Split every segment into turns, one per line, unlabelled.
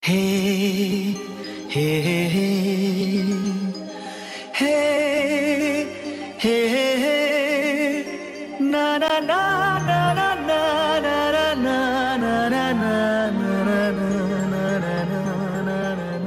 హే హే హే హే హే హే హే నా నా నా నా నా నా నా నా నా నా నా నా నా నా నా నా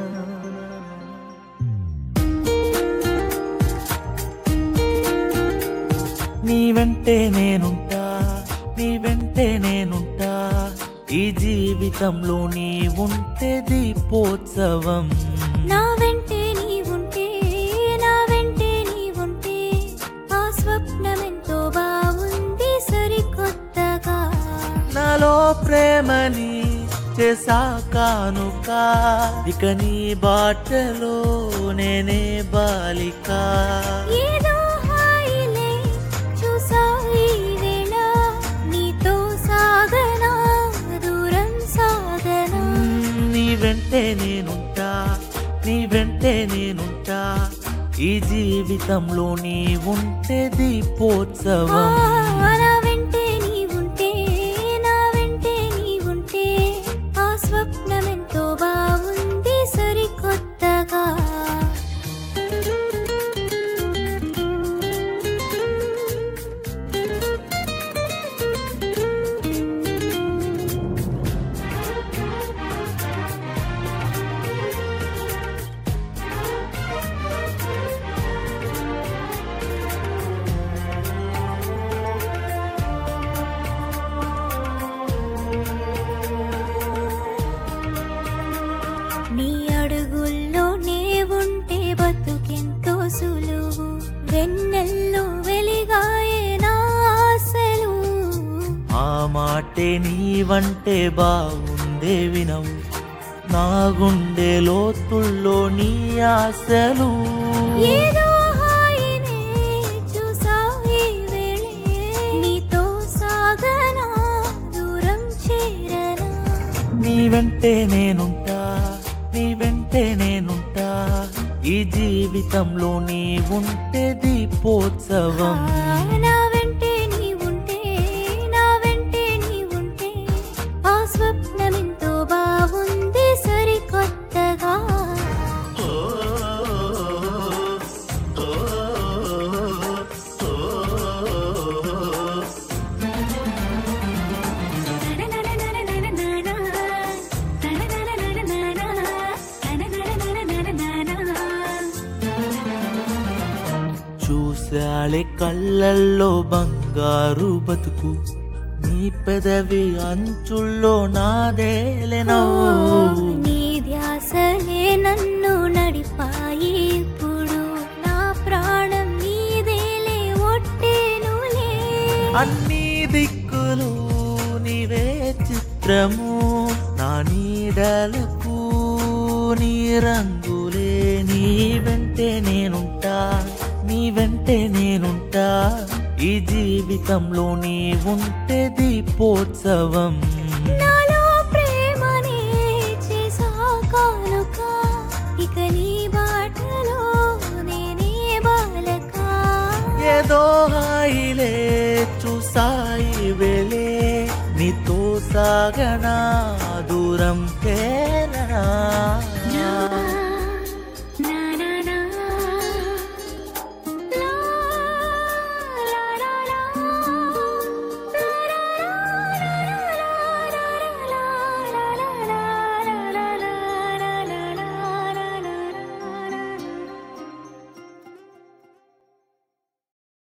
నీ వెంటే నేనుంటా నీ వెంటే నేనుంటా ఈ జీవితంలో నీ ఉంటే దీపోత్సవం
నా వెంటే నీవుంటే నా వెంటే నీవుంటే ఆ స్వప్నమెంతో బాగుంది సరికొత్తగా
నాలో ప్రేమని చేసా కానుక ఇక నీ బాటలో నేనే బాలిక
ఏదో హాయిలే చూసా ఈ వేళ నీతో సాగనా దూరం సాగనా
నీ వెంటే నేనుంటా నీ వెంటే నేనుంటా ఈ జీవితంలో నీ ఉంటే
ఆ,
దీపోత్సవం
నా వెంటే నీవుంటే నా వెంటే నీవుంటే ఆ స్వప్నమెంతో బాగుంది సరికొత్తగా నీ అడుగుల్లో నే ఉంటే బతుకెంతో సులువు వెన్నెల్లో వెలిగాయే నా ఆశలు
ఆ మాటే నీవంటే బాగుందే వినవు నా గుండె లోతుల్లో నీ ఆశలు
ఏదో హాయినే చూసా ఈ వేళే నీతో సాగనా దూరం చేరనా
నీ వెంటే నేనుంటా నీ వెంటే నేనుంటా ఈ జీవితంలో నీ ఉంటే దీపోత్సవం
నా వెంటే నీవుంటే నా వెంటే నీవుంటే ఆ స్వప్నమెంతో బాగుంది సరికొత్తగా
చూశాళే కళ్ళల్లో బంగారు బతుకు నీ పెదవి అంచుల్లో నాదేలే నవ్వు
నీ ధ్యాసలే నన్ను నడిపాయి ఇప్పుడు నా ప్రాణం నీదేలే ఒట్టేనులే
అన్ని దిక్కులు నీవే చిత్రము నా నీడలకు నీ రంగులే నీ వెంటే నేనుంటా నీ వెంటే నేనుంటా ఈ జీవితంలో నీ ఉంటే దీపోత్సవం
నాలో ప్రేమనే చేసా కానుక ఇక నీ బాటలో నేనే బాలక
ఏదో హాయిలే చూసాయి వేలే నీతో సాగనా దూరం తేలనా